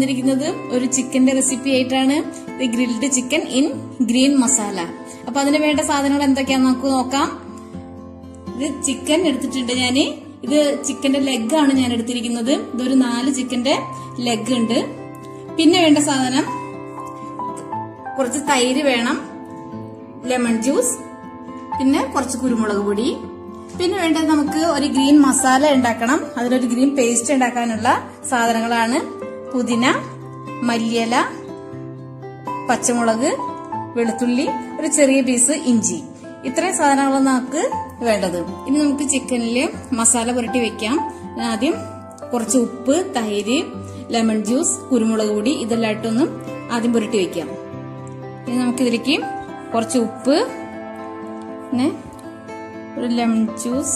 വന്നിരിക്കുന്നത് ഒരു ചിക്കന്റെ റെസിപ്പി ആയിട്ടാണ് ഇത് grilled chicken in green masala അപ്പൊ അതിന് വേണ്ട സാധനങ്ങൾ എന്തൊക്കെയാന്ന് നമുക്ക് നോക്കാം ഇത് ചിക്കൻ എടുത്തിട്ടുണ്ട് ഞാന് ഇത് ചിക്കന്റെ ലെഗ് ആണ് ഞാൻ എടുത്തിരിക്കുന്നത് ഇതൊരു നാല് ചിക്കന്റെ ലെഗ് ഉണ്ട് പിന്നെ വേണ്ട സാധനം കുറച്ച് തൈര് വേണം ലെമൺ ജ്യൂസ് പിന്നെ കുറച്ച് കുരുമുളക് പൊടി പിന്നെ വേണ്ടത് നമുക്ക് ഒരു ഗ്രീൻ മസാല ഉണ്ടാക്കണം അതിലൊരു ഗ്രീൻ പേസ്റ്റ് ഉണ്ടാക്കാനുള്ള സാധനങ്ങളാണ് പുതിന മല്ലിയില പച്ചമുളക് വെളുത്തുള്ളി ഒരു ചെറിയ പീസ് ഇഞ്ചി ഇത്രയും സാധനങ്ങളാണ് നമുക്ക് വേണ്ടത് ഇനി നമുക്ക് ചിക്കനില് മസാല പുരട്ടി വെക്കാം ആദ്യം കുറച്ച് ഉപ്പ് തൈര് ലെമൺ ജ്യൂസ് കുരുമുളക് പൊടി ഇതെല്ലാം ഇട്ടൊന്ന് ആദ്യം പുരട്ടി വെക്കാം ഇനി നമുക്കിതിലേക്ക് കുറച്ച് ഉപ്പ് പിന്നെ ഒരു ലെമൺ ജ്യൂസ്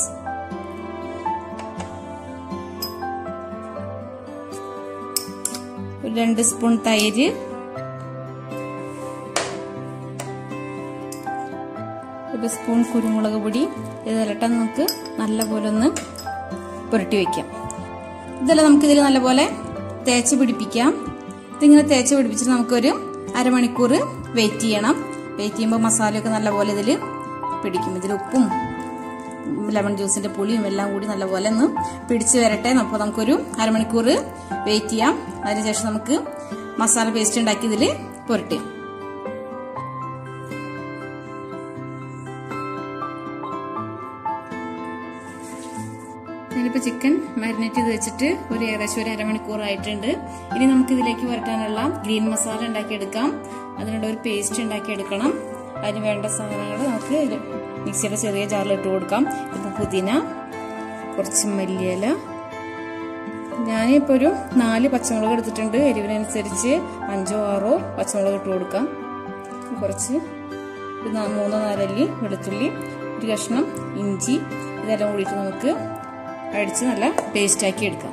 ഒരു രണ്ട് സ്പൂൺ തൈര് ഒരു സ്പൂൺ കുരുമുളക് പൊടി ഇതെല്ലാം നമുക്ക് നല്ലപോലെ ഒന്ന് പുരട്ടി വെക്കാം ഇതെല്ലാം നമുക്കിതിൽ നല്ലപോലെ തേച്ച് പിടിപ്പിക്കാം ഇതിങ്ങനെ തേച്ച് പിടിപ്പിച്ചിട്ട് നമുക്കൊരു അരമണിക്കൂർ വെയിറ്റ് ചെയ്യണം വെയിറ്റ് ചെയ്യുമ്പോൾ മസാലയൊക്കെ നല്ലപോലെ ഇതിൽ പിടിക്കും ഇതിൽ ഉപ്പും ലെമൺ ജ്യൂസിന്റെ പുളിയും എല്ലാം കൂടി നല്ലപോലെ ഒന്ന് പിടിച്ച് വരട്ടെ അപ്പോൾ നമുക്കൊരു അരമണിക്കൂർ വെയിറ്റ് ചെയ്യാം അതിനുശേഷം നമുക്ക് മസാല പേസ്റ്റ് ഉണ്ടാക്കി ഇതിൽ പുരട്ടി ഞാനിപ്പോൾ ചിക്കൻ മാരിനേറ്റ് ചെയ്ത് വെച്ചിട്ട് ഒരു ഏകദേശം ഒരു അരമണിക്കൂർ ആയിട്ടുണ്ട് ഇനി നമുക്ക് ഇതിലേക്ക് വരട്ടാനുള്ള ഗ്രീൻ മസാല ഉണ്ടാക്കിയെടുക്കാം അതിനുള്ള ഒരു പേസ്റ്റ് ഉണ്ടാക്കിയെടുക്കണം അതിന് വേണ്ട സാധനങ്ങൾ നമുക്ക് മിക്സിയുടെ ചെറിയ ജാറിൽ ഇട്ട് കൊടുക്കാം ഇപ്പോൾ പുതിന കുറച്ച് മല്ലിയില ഞാനിപ്പോൾ ഒരു നാല് പച്ചമുളക് എടുത്തിട്ടുണ്ട് എരിവിനനുസരിച്ച് അഞ്ചോ ആറോ പച്ചമുളക് ഇട്ട് കൊടുക്കാം കുറച്ച് ഒരു മൂന്നോ നാലല്ലി വെളുത്തുള്ളി ഒരു കഷ്ണം ഇഞ്ചി ഇതെല്ലാം കൂടിയിട്ട് നമുക്ക് അടിച്ച് നല്ല പേസ്റ്റ് ആക്കി എടുക്കാം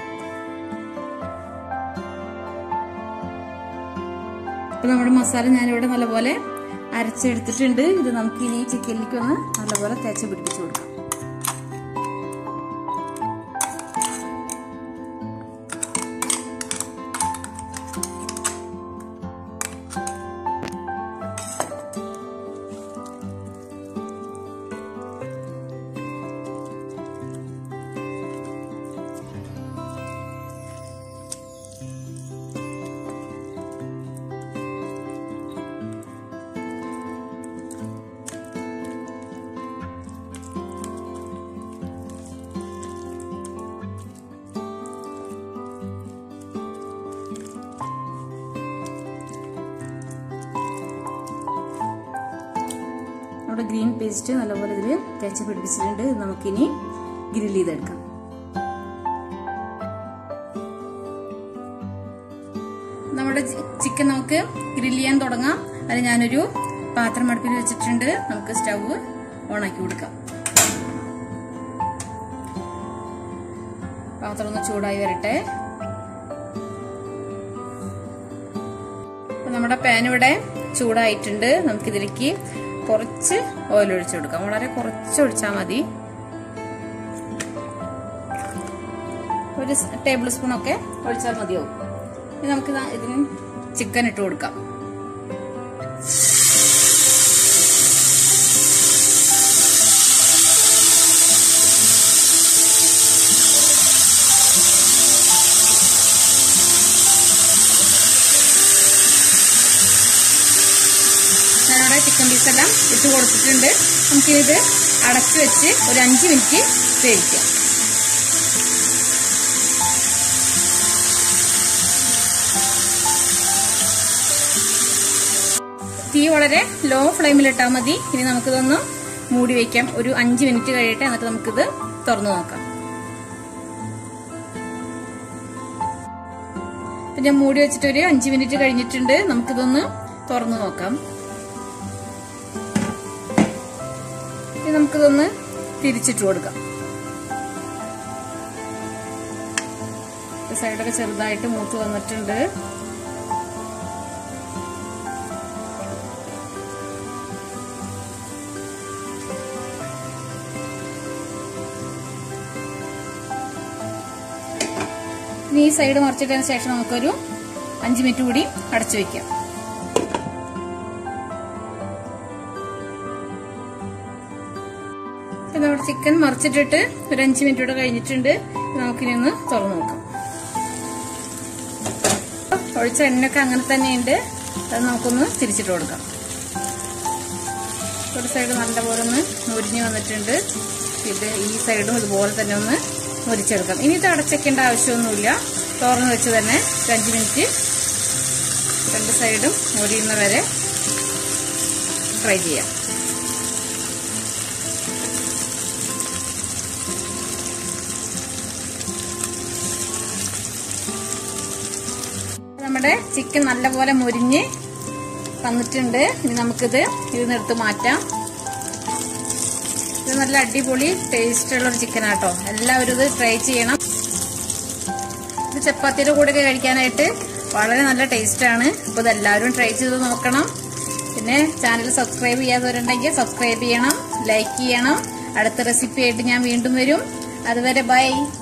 അപ്പൊ നമ്മുടെ മസാല ഞാനിവിടെ നല്ലപോലെ അരച്ചെടുത്തിട്ടുണ്ട് ഇത് നമുക്ക് ഇനി ചിക്കനിലേക്ക് ഒന്ന് നല്ലപോലെ തേച്ച് പിടിപ്പിച്ചു കൊടുക്കാം നമ്മുടെ ഗ്രീൻ പേസ്റ്റ് നല്ലപോലെ ഇതിൽ തേച്ച് പിടിപ്പിച്ചിട്ടുണ്ട് നമുക്കിനി ഗ്രിൽ ചെയ്തെടുക്കാം നമ്മുടെ ചിക്കൻ നമുക്ക് ഗ്രിൽ ചെയ്യാൻ തുടങ്ങാം അതിന് ഞാനൊരു പാത്രം അടുപ്പിൽ വെച്ചിട്ടുണ്ട് നമുക്ക് സ്റ്റവ് ഓണാക്കി കൊടുക്കാം പാത്രം ഒന്ന് ചൂടായി വരട്ടെ നമ്മുടെ പാൻ ഇവിടെ ചൂടായിട്ടുണ്ട് നമുക്കിതിലേക്ക് കുറച്ച് ഓയിൽ ഒഴിച്ചു കൊടുക്കാം വളരെ കുറച്ച് ഒഴിച്ചാൽ മതി ഒരു ടേബിൾ സ്പൂൺ ഒക്കെ ഒഴിച്ചാൽ മതിയാവും ഇനി നമുക്ക് ഇതിന് ചിക്കൻ ഇട്ട് കൊടുക്കാം ഞാനിവിടെ ചിക്കൻ പീസ് എല്ലാം ഇട്ട് കൊടുത്തിട്ടുണ്ട് നമുക്കിത് അടച്ചു വെച്ച് ഒരു അഞ്ച് മിനിറ്റ് വേവിക്കാം തീ വളരെ ലോ ഫ്ലെയിമിൽ ഇട്ടാൽ മതി ഇനി നമുക്കിതൊന്ന് മൂടി വെക്കാം ഒരു അഞ്ച് മിനിറ്റ് കഴിയട്ടെ എന്നിട്ട് നമുക്കിത് തുറന്നു നോക്കാം ഞാൻ മൂടി വെച്ചിട്ട് ഒരു അഞ്ച് മിനിറ്റ് കഴിഞ്ഞിട്ടുണ്ട് നമുക്കിതൊന്ന് തുറന്നു നോക്കാം ഇനി നമുക്കിതൊന്ന് തിരിച്ചിട്ട് കൊടുക്കാം സൈഡൊക്കെ ചെറുതായിട്ട് മൂത്ത് വന്നിട്ടുണ്ട് ഇനി ഈ സൈഡ് മറിച്ചിട്ടതിന് ശേഷം നമുക്കൊരു അഞ്ച് മിനിറ്റ് കൂടി അടച്ചു വെക്കാം നമ്മുടെ ചിക്കൻ മറിച്ചിട്ടിട്ട് ഒരു അഞ്ച് മിനിറ്റ് കൂടെ കഴിഞ്ഞിട്ടുണ്ട് നമുക്കിനി ഒന്ന് തുറന്നു നോക്കാം ഒഴിച്ച എണ്ണയൊക്കെ അങ്ങനെ തന്നെയുണ്ട് അത് നമുക്കൊന്ന് തിരിച്ചിട്ട് കൊടുക്കാം ഒരു സൈഡ് നല്ലപോലെ ഒന്ന് മുരിഞ്ഞ് വന്നിട്ടുണ്ട് ഇത് ഈ സൈഡും ഇതുപോലെ തന്നെ ഒന്ന് മുരിച്ചെടുക്കാം ഇനി ഇത് അടച്ചേക്കേണ്ട ആവശ്യമൊന്നുമില്ല തുറന്ന് വെച്ച് തന്നെ ഒരു അഞ്ച് മിനിറ്റ് രണ്ട് സൈഡും മുരിയുന്ന വരെ ഫ്രൈ ചെയ്യാം നമ്മുടെ ചിക്കൻ നല്ലപോലെ മുരിഞ്ഞ് വന്നിട്ടുണ്ട് ഇനി നമുക്കിത് ഇതിനെടുത്ത് മാറ്റാം ഇത് നല്ല അടിപൊളി ടേസ്റ്റ് ഉള്ള ഒരു ചിക്കൻ ആട്ടോ എല്ലാവരും ഇത് ട്രൈ ചെയ്യണം ഇത് ചപ്പാത്തിയുടെ കൂടെ കഴിക്കാനായിട്ട് വളരെ നല്ല ടേസ്റ്റ് ആണ് അപ്പൊ ഇത് എല്ലാവരും ട്രൈ ചെയ്ത് നോക്കണം പിന്നെ ചാനൽ സബ്സ്ക്രൈബ് ചെയ്യാത്തവരുണ്ടെങ്കിൽ സബ്സ്ക്രൈബ് ചെയ്യണം ലൈക്ക് ചെയ്യണം അടുത്ത റെസിപ്പി ആയിട്ട് ഞാൻ വീണ്ടും വരും അതുവരെ ബൈ